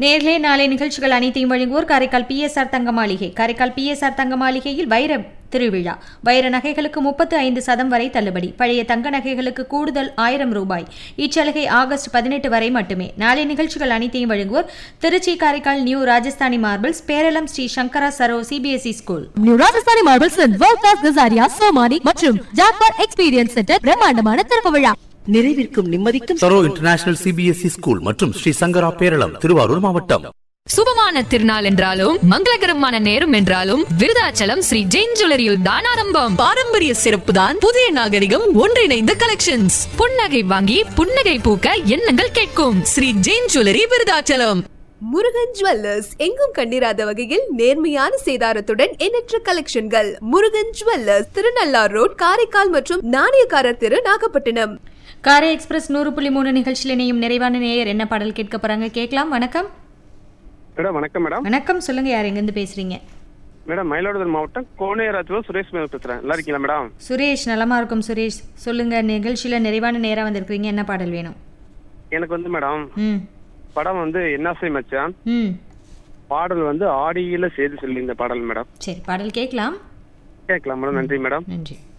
நேர்களே நாளை நிகழ்ச்சிகள் அனைத்தையும் வழங்குவோர் காரைக்கால் பிஎஸ்ஆர் தங்க மாளிகை காரைக்கால் பிஎஸ்ஆர் தங்க மாளிகையில் வைர திருவிழா வைர நகைகளுக்கு முப்பத்து ஐந்து சதம் வரை தள்ளுபடி பழைய தங்க நகைகளுக்கு கூடுதல் ஆயிரம் ரூபாய் இச்சலுகை ஆகஸ்ட் பதினெட்டு வரை மட்டுமே நாளை நிகழ்ச்சிகள் அனைத்தையும் வழங்குவோர் Trichy Karaikal new Rajasthani marbles Peralam Sri Shankara Saro CBSE school new Rajasthani marbles world class Kajaria Somany மற்றும் ஜாக்வார் எக்ஸ்பீரியன்ஸ் சென்டர் பிரம்மாண்டமான திறப்பு விழா நிறைவிற்கும் நிம்மதிக்கும் சரோ இன்டர்நேஷனல் சிபிஎஸ்இ ஸ்கூல் மற்றும் ஸ்ரீ சங்கரா பேரளம் திருவாரூர் மாவட்டம் சுபமான திருநாள் என்றாலும் மங்களகரமான நேரம் என்றாலும் விருதாச்சலம் ஸ்ரீ ஜெயின் ஜுவல்லரியில் தான் ஆரம்பம் பாரம்பரிய சிறப்பு தான் புதிய நாகரிகம் ஒன்றிணைந்த கலெக்ஷன்ஸ் புன்னகை வாங்கி புன்னகை பூக்க எண்ணங்கள் கேட்கும் ஸ்ரீ ஜெயின் ஜுவல்லரி விருதாச்சலம் முருகன் ஜுவல்லர்ஸ் எங்கும் கண்டிராத வகையில் நேர்மையான சேதாரத்துடன் எண்ணற்ற கலெக்ஷன்கள் முருகன் ஜுவல்லர்ஸ் திருநள்ளார் ரோட் காரைக்கால் மற்றும் நாணயக்காரர் தெரு நாகப்பட்டினம் காரை எக்ஸ்பிரஸ் நூறு புள்ளி மூணு நிகழ்ச்சியில் இணையும் நிறைவான நேயர் என்ன பாடல் கேட்க போறாங்க கேட்கலாம் வணக்கம் மேடம் வணக்கம் மேடம் வணக்கம் சொல்லுங்க யார் எங்கேருந்து பேசுறீங்க மேடம் மயிலாடுதுறை மாவட்டம் கோனையராஜ்ல சுரேஷ் மேடம் பேசுறேன் நல்லா இருக்கீங்களா மேடம் சுரேஷ் நலமா இருக்கும் சுரேஷ் சொல்லுங்க நிகழ்ச்சியில நிறைவான நேரா வந்திருக்கிறீங்க என்ன பாடல் வேணும் எனக்கு வந்து மேடம் ம் படம் வந்து என்னாசை மச்சான் ம் பாடல் வந்து ஆடியில செய்தி சொல்லி இந்த பாடல் மேடம் சரி பாடல் கேட்கலாம் கேட்கலாம் மேடம் நன்றி மேடம் நன்றி